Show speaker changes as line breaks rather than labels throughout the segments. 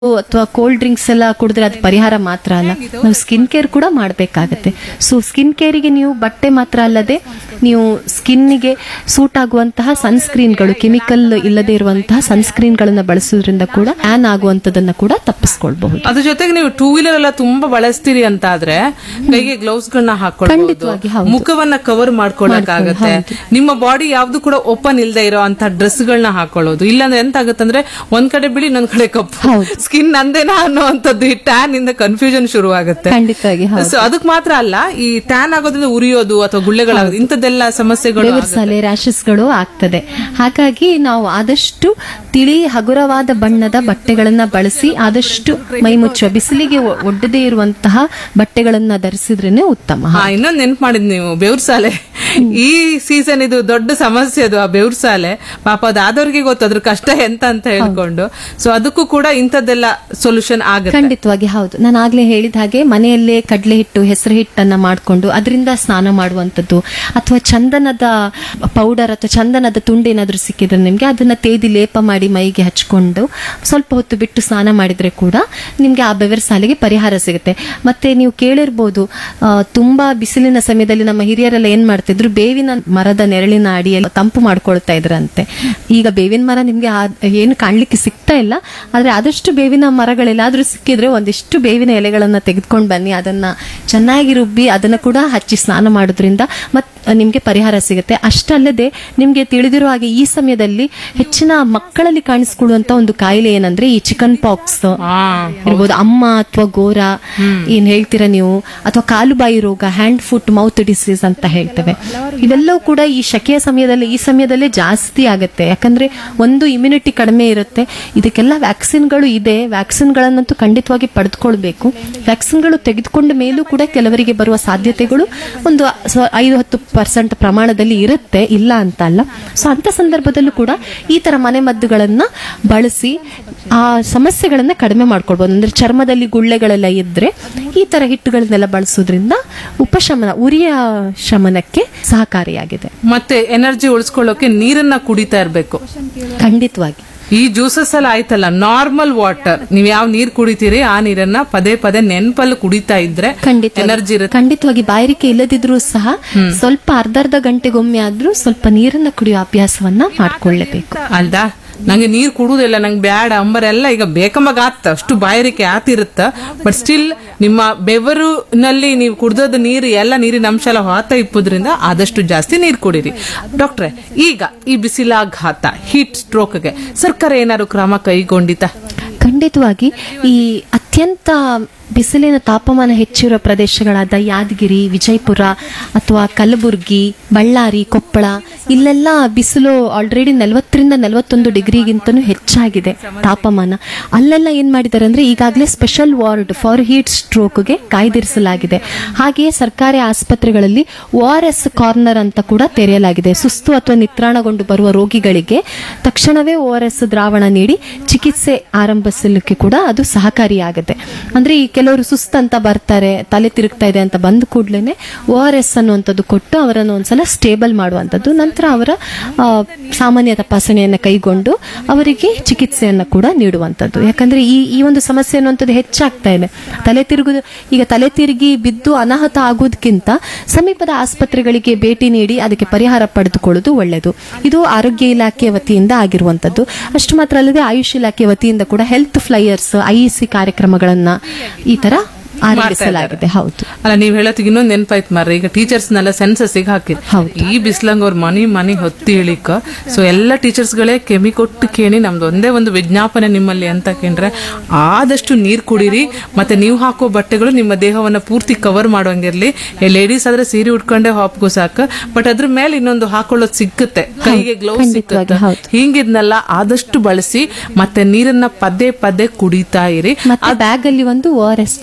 ಅಥವಾ cold drinks ಎಲ್ಲ ಕುಡಿದ್ರೆ ಅದು ಪರಿಹಾರ ಮಾತ್ರ ಅಲ್ಲ ನಾವು ಸ್ಕಿನ್ ಕೇರ್ ಕೂಡ ಮಾಡಬೇಕಾಗತ್ತೆ ಸೊ ಸ್ಕಿನ್ ಕೇರಿಗೆ ನೀವು ಬಟ್ಟೆ ಮಾತ್ರ ಅಲ್ಲದೆ ನೀವು ಸ್ಕಿನ್ನಿಗೆ ಸೂಟ್ ಆಗುವಂತಹ ಸನ್ಸ್ಕ್ರೀನ್ಗಳು ಕೆಮಿಕಲ್ ಇಲ್ಲದೆ ಇರುವಂತಹ ಸನ್ಸ್ಕ್ರೀನ್ಗಳನ್ನ ಬಳಸೋದ್ರಿಂದ ಕೂಡ ಆನ್ ಆಗುವಂತದನ್ನ ಕೂಡ ತಪ್ಪಿಸ್ಕೊಳ್ಬಹುದು
ಅದ್ರ ಜೊತೆಗೆ ನೀವು ಟೂ ವೀಲರ್ ಎಲ್ಲ ತುಂಬಾ ಬಳಸ್ತೀರಿ ಅಂತ ಆದ್ರೆ ಕೈಗೆ ಗ್ಲೌಸ್ ಗಳನ್ನ ಹಾಕೊಳ್ಳಬಹುದು
ಖಂಡಿತವಾಗಿ, ಹೌದು.
ಮುಖವನ್ನ ಕವರ್ ಮಾಡ್ಕೊಳ್ಳಕ್ಕಾಗತ್ತೆ ನಿಮ್ಮ ಬಾಡಿ ಯಾವ್ದು ಕೂಡ ಓಪನ್ ಇಲ್ಲದೆ ಇರೋ ಅಂತ ಡ್ರೆಸ್ ಗಳನ್ನ ಹಾಕೊಳ್ಳೋದು ಇಲ್ಲಾಂದ್ರೆ ಎಂತ ಆಗುತ್ತಂದ್ರೆ ಒಂದ್ ಕಡೆ ಬಿಳಿ ಇನ್ನೊಂದ್ ಕಡೆ ಕಪ್ಪು
ಹೌದು.
ಸ್ಕಿನ್ ನಂದೇನಾ ಅನ್ನೋಂಥದ್ದು ಈ ಟ್ಯಾನ್ ಇಂದ ಕನ್ಫ್ಯೂಷನ್ ಶುರು ಆಗುತ್ತೆ
ಖಂಡಿತವಾಗಿ ಹೌದು
ಸೊ ಅದಕ್ಕೆ ಮಾತ್ರ ಅಲ್ಲ ಈ ಟ್ಯಾನ್ ಆಗೋದ್ರಿಂದ ಉರಿಯೋದು ಅಥವಾ ಗುಳ್ಳೆಗಳಾಗೋದು ಇಂಥದ್ದೆಲ್ಲ ಸಮಸ್ಯೆಗಳು
ಬೆವರ್ಸಲೆ ರ್ಯಾಷಸ್ಗಳು ಆಗ್ತದೆ ಹಾಗಾಗಿ ನಾವು ಆದಷ್ಟು ತಿಳಿ ಹಗುರವಾದ ಬಣ್ಣದ ಬಟ್ಟೆಗಳನ್ನ ಬಳಸಿ ಆದಷ್ಟು ಮೈ ಮುಚ್ಚುವ ಬಿಸಿಲಿಗೆ ಒ- ಒಡ್ಡದೇ ಇರುವಂತಹ ಬಟ್ಟೆಗಳನ್ನ ಧರಿಸಿದ್ರೇನೆ ಉತ್ತಮ
ಹಾ ಇನ್ನೊಂದ್ ನೆನ್ಪ್ ಮಾಡಿದ್ ನೀವು ಬೆವ್ರ ಸಾಲೆ ಈ ಸೀಸನ್ ಇದು ದೊಡ್ಡ ಸಮಸ್ಯೆ ಅದು ಆ ಬೆವ್ರ ಸಾಲೆ ಪಾಪ ಅದಾದವ್ರಿಗೆ ಗೊತ್ತು ಅದ್ರ ಕಷ್ಟ ಎಂತ ಅಂತ ಹೇಳ್ಕೊಂಡು ಸೊ ಅದಕ್ಕೂ ಕೂಡ ಇಂಥದ್ದೆಲ್ಲ ಸೊಲ್ಯೂಷನ್ ಆಗುತ್ತೆ
ಖಂಡಿತವಾಗಿ ಹೌದು ನಾನು ಆಗ್ಲೇ ಹೇಳಿದ ಹಾಗೆ ಮನೆಯಲ್ಲೇ ಕಡಲೆ ಹಿಟ್ಟು ಹೆಸರು ಹಿಟ್ಟನ್ನ ಮಾಡಿಕೊಂಡು ಅದರಿಂದ ಸ್ನಾನ ಮಾಡುವಂಥದ್ದು ಅಥವಾ ಚಂದನದ ಪೌಡರ್ ಅಥವಾ ಚಂದನದ ತುಂಡು ಏನಾದ್ರೂ ಸಿಕ್ಕಿದ್ರೆ ನಿಮ್ಗೆ ಅದನ್ನ ತೇದಿ ಲೇಪ ಮಾಡಿ ಮೈಗೆ ಹಚ್ಕೊಂಡು ಸ್ವಲ್ಪ ಹೊತ್ತು ಬಿಟ್ಟು ಸ್ನಾನ ಮಾಡಿದ್ರೆ ಕೂಡ ನಿಮ್ಗೆ ಆ ಬೆವರ ಸಾಲಿಗೆ ಪರಿಹಾರ ಸಿಗುತ್ತೆ ಮತ್ತೆ ನೀವು ಕೇಳಿರ್ಬೋದು ಆ, ತುಂಬಾ ಬಿಸಿಲಿನ ಸಮಯದಲ್ಲಿ ನಮ್ಮ ಹಿರಿಯರೆಲ್ಲ ಏನ್ ಮಾಡ್ತಿದ್ರು ಬೇವಿನ ಮರದ ನೆರಳಿನ ಅಡಿಯಲ್ಲಿ ತಂಪು ಮಾಡ್ಕೊಳ್ತಾ ಇದ್ರಂತೆ ಈಗ ಬೇವಿನ ಮರ ನಿಮ್ಗೆ ಆ- ಏನು ಕಾಣ್ಲಿಕ್ಕೆ ಸಿಗ್ತಾ ಇಲ್ಲ ಆದ್ರೆ ಆದಷ್ಟು ಬೇವಿನ ಮರಗಳೆಲ್ಲಾದ್ರೂ ಸಿಕ್ಕಿದ್ರೆ ಒಂದಿಷ್ಟು ಬೇವಿನ ಎಲೆಗಳನ್ನ ತೆಗೆದುಕೊಂಡು ಬನ್ನಿ ಅದನ್ನ ಚೆನ್ನಾಗಿ ರುಬ್ಬಿ ಅದನ್ನ ಕೂಡ ಹಚ್ಚಿ ಸ್ನಾನ ಮಾಡೋದ್ರಿಂದ ಮತ್ ನಿಮ್ಗೆ ಪರಿಹಾರ ಸಿಗುತ್ತೆ ಅಷ್ಟಲ್ಲದೆ ನಿಮ್ಗೆ ತಿಳಿದಿರೋ ಹಾಗೆ ಈ ಸಮಯದಲ್ಲಿ ಹೆಚ್ಚಿನ ಮಕ್ಕಳಲ್ಲಿ ಕಾಣಿಸ್ಕೊಳ್ಳುವಂತ ಒಂದು ಕಾಯಿಲೆ ಏನಂದ್ರೆ ಈ ಚಿಕನ್ ಪಾಕ್ಸ್
ಹಾ
ಇರ್ಬೋದು ಅಮ್ಮ ಅಥವಾ ಗೋರ ಏನ್ ಹೇಳ್ತೀರಾ ನೀವು ಅಥವಾ ಕಾಲುಬಾಯಿ ರೋಗ ಹ್ಯಾಂಡ್ ಫುಟ್ ಮೌತ್ ಡಿಸೀಸ್ ಅಂತ ಹೇಳ್ತೇವೆ ಇವೆಲ್ಲವೂ ಕೂಡ ಈ ಶಕೆಯ ಸಮಯದಲ್ಲಿ ಈ ಸಮಯದಲ್ಲೇ ಜಾಸ್ತಿ ಆಗುತ್ತೆ ಯಾಕಂದ್ರೆ ಒಂದು ಇಮ್ಯುನಿಟಿ ಕಡಿಮೆ ಇರುತ್ತೆ ಇದಕ್ಕೆಲ್ಲ ವ್ಯಾಕ್ಸಿನ್ಗಳು ಇದೆ ವ್ಯಾಕ್ಸಿನ್ಗಳನ್ನಂತೂ ಖಂಡಿತವಾಗಿ ಪಡೆದುಕೊಳ್ಬೇಕು ವ್ಯಾಕ್ಸಿನ್ಗಳು ತೆಗೆದುಕೊಂಡ ಮೇಲೂ ಕೂಡ ಕೆಲವರಿಗೆ ಬರುವ ಸಾಧ್ಯತೆಗಳು ಒಂದು ಸ್ವ- ಐದು ಹತ್ತು ಪರ್ಸೆಂಟ್ ಪ್ರಮಾಣದಲ್ಲಿ ಇರುತ್ತೆ ಇಲ್ಲ ಅಂತ ಅಲ್ಲ ಸೊ ಅಂತ ಸಂದರ್ಭದಲ್ಲೂ ಕೂಡ ಈ ತರ ಮನೆ ಮದ್ದುಗಳನ್ನ ಬಳಸಿ ಆ ಸಮಸ್ಯೆಗಳನ್ನ ಕಡಿಮೆ ಮಾಡ್ಕೊಳ್ಬಹುದು ಅಂದ್ರೆ ಚರ್ಮದಲ್ಲಿ ಗುಳ್ಳೆಗಳೆಲ್ಲ ಇದ್ರೆ ಈ ತರ ಹಿಟ್ಟುಗಳನ್ನೆಲ್ಲ ಬಳಸೋದ್ರಿಂದ ಉಪಶಮನ ಉರಿಯ ಶಮನಕ್ಕೆ ಸಹಕಾರಿಯಾಗಿದೆ
ಮತ್ತೆ ಎನರ್ಜಿ ಉಳಿಸ್ಕೊಳ್ಳೋಕೆ ನೀರನ್ನ ಕುಡಿತಾ ಇರ್ಬೇಕು
ಖಂಡಿತವಾಗಿ
ಈ ಜ್ಯೂಸಸ್ ಎಲ್ಲ ಆಯ್ತಲ್ಲ ನಾರ್ಮಲ್ ವಾಟರ್ ನೀವ್ ಯಾವ ನೀರ್ ಕುಡಿತೀರಿ ಆ ನೀರನ್ನ ಪದೇ ಪದೇ ನೆನ್ಪಲ್ಲಿ ಕುಡಿತಾ ಇದ್ರೆ
ಖಂಡಿತ
ಎನರ್ಜಿ ಇರುತ್ತೆ
ಖಂಡಿತವಾಗಿ ಬಾಯಾರಿಕೆ ಇಲ್ಲದಿದ್ರೂ ಸಹ ಸ್ವಲ್ಪ ಅರ್ಧ ಅರ್ಧ ಗಂಟೆಗೊಮ್ಮೆ ಆದ್ರೂ ಸ್ವಲ್ಪ ನೀರನ್ನ ಕುಡಿಯೋ ಅಭ್ಯಾಸವನ್ನ ಮಾಡ್ಕೊಳ್ಳೇಬೇಕು
ಅಲ್ದಾ ನಂಗೆ ನೀರ್ ಕುಡುವುದಿಲ್ಲ ನಂಗೆ ಬ್ಯಾಡ ಅಂಬರೆಲ್ಲ ಈಗ ಬೇಕಂಬಾಗ ಆತ ಅಷ್ಟು ಬಾಯಾರಿಕೆ ಆತಿರುತ್ತ ಬಟ್ ಸ್ಟಿಲ್ ನಿಮ್ಮ ಬೆವರುನಲ್ಲಿ ನೀವು ಕುಡ್ದದ ನೀರು ಎಲ್ಲ ನೀರಿನ ಅಂಶ ಎಲ್ಲ ಹೊತ್ತ ಇಪ್ಪುದ್ರಿಂದ ಆದಷ್ಟು ಜಾಸ್ತಿ ನೀರು ಕುಡೀರಿ ಡಾಕ್ಟ್ರೆ ಈಗ ಈ ಬಿಸಿಲಾಘಾತ ಹೀಟ್ ಸ್ಟ್ರೋಕ್ಗೆ ಸರ್ಕಾರ ಏನಾದ್ರು ಕ್ರಮ ಕೈಗೊಂಡಿತ
ಖಂಡಿತವಾಗಿ ಈ ಅತ್ಯಂತ ಬಿಸಿಲಿನ ತಾಪಮಾನ ಹೆಚ್ಚಿರುವ ಪ್ರದೇಶಗಳಾದ ಯಾದಗಿರಿ ವಿಜಯಪುರ ಅಥವಾ ಕಲಬುರ್ಗಿ ಬಳ್ಳಾರಿ ಕೊಪ್ಪಳ ಇಲ್ಲೆಲ್ಲ ಬಿಸಿಲು ಆಲ್ರೆಡಿ ನಲವತ್ತರಿಂದ ನಲವತ್ತೊಂದು ಡಿಗ್ರಿಗಿಂತನೂ ಹೆಚ್ಚಾಗಿದೆ ತಾಪಮಾನ ಅಲ್ಲೆಲ್ಲ ಏನ್ ಮಾಡಿದ್ದಾರೆ ಅಂದ್ರೆ ಈಗಾಗಲೇ ಸ್ಪೆಷಲ್ ವಾರ್ಡ್ ಫಾರ್ ಹೀಟ್ ಸ್ಟ್ರೋಕ್ಗೆ ಕಾಯ್ದಿರಿಸಲಾಗಿದೆ ಹಾಗೆಯೇ ಸರ್ಕಾರಿ ಆಸ್ಪತ್ರೆಗಳಲ್ಲಿ ಓ ಆರ್ ಎಸ್ ಕಾರ್ನರ್ ಅಂತ ಕೂಡ ತೆರೆಯಲಾಗಿದೆ ಸುಸ್ತು ಅಥವಾ ನಿತ್ರಾಣಗೊಂಡು ಬರುವ ರೋಗಿಗಳಿಗೆ ತಕ್ಷಣವೇ ಓ ಆರ್ ಎಸ್ ದ್ರಾವಣ ನೀಡಿ ಚಿಕಿತ್ಸೆ ಆರಂಭಿಸಲಿಕ್ಕೆ ಕೂಡ ಅದು ಸಹಕಾರಿಯಾಗುತ್ತೆ ಅಂದ್ರೆ ಈ ಕೆಲವರು ಸುಸ್ತಂತ ಬರ್ತಾರೆ ತಲೆ ತಿರುಗ್ತಾ ಇದೆ ಅಂತ ಬಂದ ಕೂಡಲೇ ಓ ಆರ್ ಎಸ್ ಅನ್ನುವಂಥದ್ದು ಕೊಟ್ಟು ಅವರನ್ನು ಒಂದ್ಸಲ ಸ್ಟೇಬಲ್ ಮಾಡುವಂಥದ್ದು ನಂತರ ಅವರ ಆ, ಸಾಮಾನ್ಯ ತಪಾಸಣೆಯನ್ನು ಕೈಗೊಂಡು ಅವರಿಗೆ ಚಿಕಿತ್ಸೆಯನ್ನು ಕೂಡ ನೀಡುವಂಥದ್ದು ಯಾಕಂದ್ರೆ ಈ ಈ ಒಂದು ಸಮಸ್ಯೆ ಅನ್ನುವಂಥದ್ದು ಹೆಚ್ಚಾಗ್ತಾ ಇದೆ ತಲೆ ತಿರುಗುದು ಈಗ ತಲೆ ತಿರುಗಿ ಬಿದ್ದು ಅನಾಹುತ ಆಗೋದಕ್ಕಿಂತ ಸಮೀಪದ ಆಸ್ಪತ್ರೆಗಳಿಗೆ ಭೇಟಿ ನೀಡಿ ಅದಕ್ಕೆ ಪರಿಹಾರ ಪಡೆದುಕೊಳ್ಳುವುದು ಒಳ್ಳೆಯದು ಇದು ಆರೋಗ್ಯ ಇಲಾಖೆ ವತಿಯಿಂದ ಆಗಿರುವಂತದ್ದು ಅಷ್ಟು ಮಾತ್ರ ಅಲ್ಲದೆ ಆಯುಷ್ ಇಲಾಖೆ ವತಿಯಿಂದ ಕೂಡ ಹೆಲ್ತ್ ಫ್ಲೈಯರ್ಸ್ ಐಇಸಿ ಕಾರ್ಯಕ್ರಮಗಳನ್ನ ಈ ತರ ಆರಂಭಿಸಲಾಗಿದೆ ಹೌದು
ಅಲ್ಲ ನೀವ್ ಹೇಳೋತ್ತಿಗೆ ಇನ್ನೊಂದು ನೆನಪಾಯ್ತು ಮಾರ್ರೆ ಈಗ ಟೀಚರ್ಸ್ನೆಲ್ಲ ಸೆನ್ಸಸ್ಸಿಗೆ ಹಾಕಿರ್
ಹೌದು.
ಈ ಬಿಸ್ಲಂಗ್ ಅವ್ರ ಮನಿ ಮನಿ ಹೊತ್ತಿ ಇಳಿಕ ಸೊ ಎಲ್ಲ ಟೀಚರ್ಸ್ಗಳೇ ಕೆಮಿ ಕೊಟ್ಟು ಕೇಳಿ ನಮ್ದು ಒಂದೇ ಒಂದು ವಿಜ್ಞಾಪನೆ ನಿಮ್ಮಲ್ಲಿ ಅಂತ ಕೇಂದ್ರೆ ಆದಷ್ಟು ನೀರ್ ಕುಡೀರಿ ಮತ್ತೆ ನೀವು ಹಾಕೋ ಬಟ್ಟೆಗಳು ನಿಮ್ಮ ದೇಹವನ್ನ ಪೂರ್ತಿ ಕವರ್ ಮಾಡೋಂಗಿರ್ಲಿ ಲೇಡೀಸ್ ಆದ್ರೆ ಸೀರೆ ಉಟ್ಕೊಂಡೆ ಹಾಪ್ಗೂ ಸಾಕು ಬಟ್ ಅದ್ರ ಮೇಲೆ ಇನ್ನೊಂದು ಹಾಕೊಳ್ಳೋದು ಸಿಕ್ಕುತ್ತೆ ಕೈಗೆ ಗ್ಲೌಸ್
ಖಂಡಿತವಾಗಿ,
ಸಿಕ್ಕುತ್ತೆ
ಹೌದು.
ಹಿಂಗಿದ್ನೆಲ್ಲ ಆದಷ್ಟು ಬಳಸಿ ಮತ್ತೆ ನೀರನ್ನ ಪದೇ ಪದೇ ಕುಡಿತಾ ಇರಿ
ಮತ್ತೆ ಬ್ಯಾಗ್ ಅಲ್ಲಿ ಒಂದು ಓ ಆರ್ ಎಸ್ ಪ್ಯಾಕೆಟ್ ಕೂಡ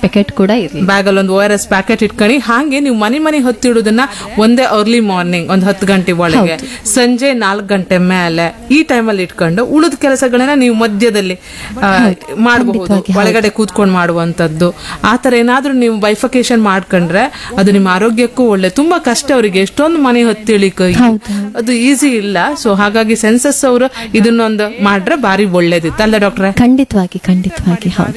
ಕೂಡ ಇರ್ಲಿ
ಬ್ಯಾಗಲ್ಲಿ ಒಂದು ಓ ಆರ್ ಎಸ್ ಪ್ಯಾಕೆಟ್ ಇಟ್ಕೊಂಡು ಹಾಗೆ ನೀವು ಮನೆ ಮನೆ ಹೊತ್ತಿಡುದನ್ನ ಒಂದೇ ಅರ್ಲಿ ಮಾರ್ನಿಂಗ್ ಒಂದು ಹತ್ತು ಗಂಟೆ ಒಳಗೆ ಸಂಜೆ ನಾಲ್ಕು ಗಂಟೆ ಮೇಲೆ ಈ ಟೈಮಲ್ಲಿ ಇಟ್ಕೊಂಡು ಉಳಿದ ಕೆಲಸಗಳನ್ನ ನೀವು ಮಧ್ಯದಲ್ಲಿ ಆ, ಮಾಡಬಹುದು ಒಳಗಡೆ ಕೂತ್ಕೊಂಡು ಮಾಡುವಂತದ್ದು ಆ ತರ ಏನಾದ್ರೂ ನೀವು ಬೈಫಿಕೇಶನ್ ಮಾಡ್ಕೊಂಡ್ರೆ ಅದು ನಿಮ್ಮ ಆರೋಗ್ಯಕ್ಕೂ ಒಳ್ಳೆ ತುಂಬಾ ಕಷ್ಟ ಅವರಿಗೆ ಎಷ್ಟೊಂದು ಮನೆ ಹೊತ್ತಿಳಿಕ ಅದು ಈಸಿ ಇಲ್ಲ ಸೊ ಹಾಗಾಗಿ ಸೆನ್ಸಸ್ ಅವರು ಇದನ್ನೊಂದು ಮಾಡ್ರೆ ಬಾರಿ ಒಳ್ಳೇದಿತ್ತು ಅಲ್ಲ ಡಾಕ್ಟ್ರೆ
ಖಂಡಿತವಾಗಿ ಖಂಡಿತವಾಗಿ ಹೌದು